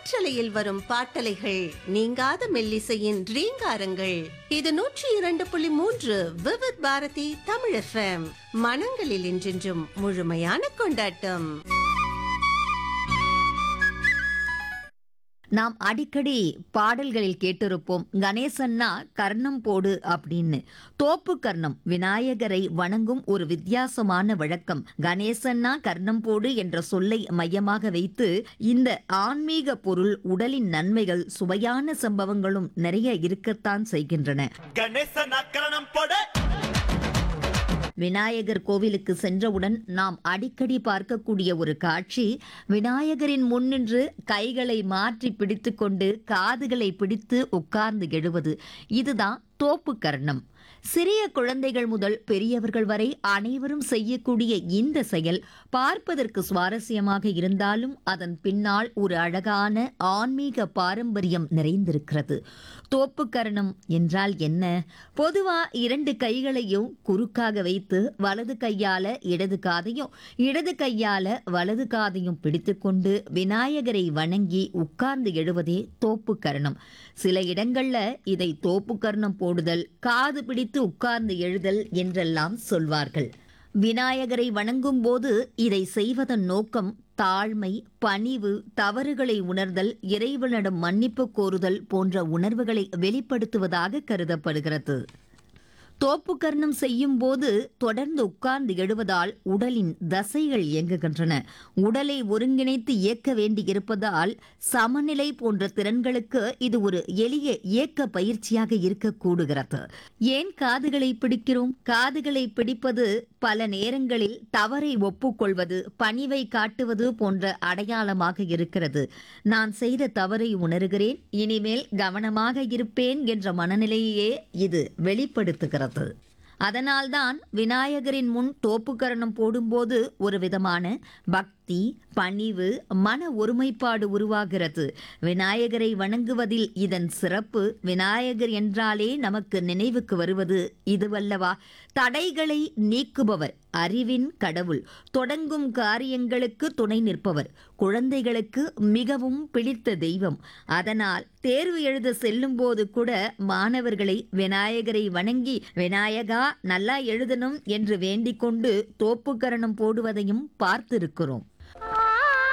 காற்றலையில் வரும் பாட்டலைகள் நீங்காத மெல்லிசையின் ரீங்காரங்கள் இது நூற்றி இரண்டு புள்ளி மூன்று விவித் பாரதி தமிழ் எஃப்எம் மனங்களில் என்றென்றும் முழுமையான கொண்டாட்டம் நாம் அடிக்கடி பாடல்களில் கேட்டிருப்போம் கணேசன்னா கர்ணம் போடு அப்படின்னு தோப்பு கர்ணம் விநாயகரை வணங்கும் ஒரு வித்தியாசமான வழக்கம் கணேசன்னா கர்ணம் போடு என்ற சொல்லை மையமாக வைத்து இந்த ஆன்மீக பொருள் உடலின் நன்மைகள் சுவையான சம்பவங்களும் நிறைய இருக்கத்தான் செய்கின்றன கணேசன் அக்கரணம் போட விநாயகர் கோவிலுக்கு சென்றவுடன் நாம் அடிக்கடி பார்க்கக்கூடிய ஒரு காட்சி விநாயகரின் முன்னின்று கைகளை மாற்றி பிடித்துக்கொண்டு காதுகளை பிடித்து உட்கார்ந்து எழுவது இதுதான் தோப்பு கர்ணம் சிறிய குழந்தைகள் முதல் பெரியவர்கள் வரை அனைவரும் செய்யக்கூடிய இந்த செயல் பார்ப்பதற்கு சுவாரஸ்யமாக இருந்தாலும் அதன் பின்னால் ஒரு அழகான ஆன்மீக பாரம்பரியம் நிறைந்திருக்கிறது தோப்பு கரணம் என்றால் என்ன பொதுவா இரண்டு கைகளையும் குறுக்காக வைத்து வலது கையால இடது காதையும் இடது கையால வலது காதையும் பிடித்துக்கொண்டு விநாயகரை வணங்கி உட்கார்ந்து எழுவதே தோப்பு கரணம் சில இடங்கள்ல இதை தோப்பு கர்ணம் போடுதல் காது பிடித்து உட்கார்ந்து எழுதல் என்றெல்லாம் சொல்வார்கள் விநாயகரை வணங்கும் போது இதை செய்வதன் நோக்கம் தாழ்மை பணிவு தவறுகளை உணர்தல் இறைவனிடம் மன்னிப்பு கோருதல் போன்ற உணர்வுகளை வெளிப்படுத்துவதாக கருதப்படுகிறது தோப்பு கர்ணம் செய்யும் போது தொடர்ந்து உட்கார்ந்து எழுவதால் உடலின் தசைகள் இயங்குகின்றன உடலை ஒருங்கிணைத்து இயக்க வேண்டியிருப்பதால் சமநிலை போன்ற திறன்களுக்கு இது ஒரு எளிய இயக்க பயிற்சியாக இருக்கக்கூடுகிறது ஏன் காதுகளை பிடிக்கிறோம் காதுகளை பிடிப்பது பல நேரங்களில் தவறை ஒப்புக்கொள்வது பணிவை காட்டுவது போன்ற அடையாளமாக இருக்கிறது நான் செய்த தவறை உணர்கிறேன் இனிமேல் கவனமாக இருப்பேன் என்ற மனநிலையே இது வெளிப்படுத்துகிறது அதனால்தான் விநாயகரின் முன் தோப்புக்கரணம் போடும்போது ஒரு விதமான பக்தி பணிவு மன ஒருமைப்பாடு உருவாகிறது விநாயகரை வணங்குவதில் இதன் சிறப்பு விநாயகர் என்றாலே நமக்கு நினைவுக்கு வருவது இதுவல்லவா தடைகளை நீக்குபவர் அறிவின் கடவுள் தொடங்கும் காரியங்களுக்கு துணை நிற்பவர் குழந்தைகளுக்கு மிகவும் பிடித்த தெய்வம் அதனால் தேர்வு எழுத செல்லும் போது கூட மாணவர்களை விநாயகரை வணங்கி விநாயகா நல்லா எழுதணும் என்று வேண்டிக் கொண்டு தோப்புக்கரணம் போடுவதையும் பார்த்திருக்கிறோம்